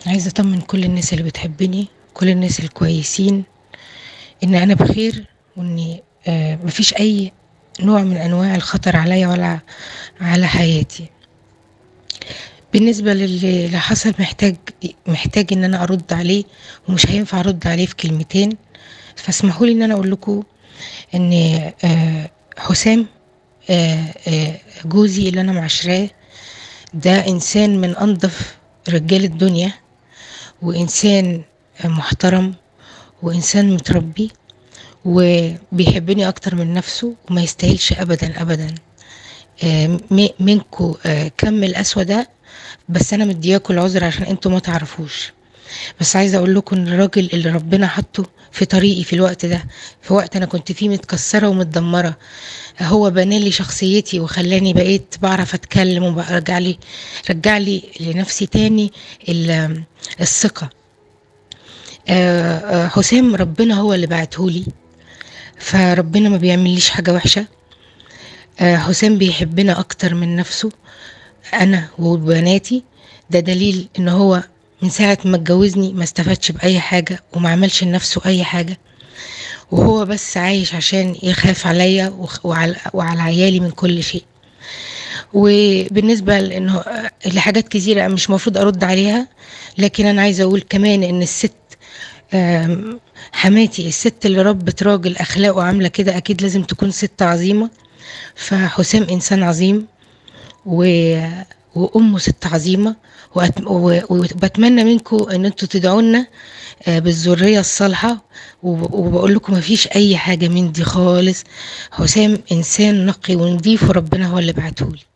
عايزة أطمن كل الناس اللي بتحبني كل الناس الكويسين إن أنا بخير وإني آه مفيش أي نوع من أنواع الخطر عليا ولا على حياتي بالنسبة للي اللي حصل محتاج محتاج إن أنا أرد عليه ومش هينفع أرد عليه في كلمتين فاسمحوا لي إن أنا أقول لكم إن آه حسام آه آه جوزي اللي أنا معاشراه ده إنسان من أنظف رجال الدنيا وإنسان محترم وإنسان متربي وبيحبني أكتر من نفسه وما يستاهلش أبدا أبدا آه، م- منكو آه، كم القسوة ده بس أنا مدياكوا العذر عشان انتوا ما تعرفوش بس عايزة أقول لكم إن الراجل اللي ربنا حطه في طريقي في الوقت ده في وقت أنا كنت فيه متكسرة ومتدمرة هو بنالي شخصيتي وخلاني بقيت بعرف أتكلم وبرجع لي رجع لي لنفسي تاني ال- الثقة آه، آه، حسام ربنا هو اللي بعتهولي فربنا ما بيعمليش حاجة وحشة آه، حسام بيحبنا أكتر من نفسه أنا وبناتي ده دليل إن هو من ساعة ما اتجوزني ما استفادش بأي حاجة وما عملش لنفسه أي حاجة وهو بس عايش عشان يخاف عليا وخ- وعلى, وعلى عيالي من كل شيء وبالنسبة لإنه لحاجات كتيرة مش مفروض أرد عليها لكن أنا عايزة أقول كمان إن الست آم، حماتي الست اللي ربت راجل أخلاقه عاملة كده أكيد لازم تكون ست عظيمة فحسام إنسان عظيم و... وأمه ست عظيمة وأت... و... وبتمنى منكم إن انتوا تدعوا لنا آه، بالذرية الصالحة وب- وبقول لكم مفيش أي حاجة من دي خالص حسام إنسان نقي ونضيف وربنا هو اللي بعتهولي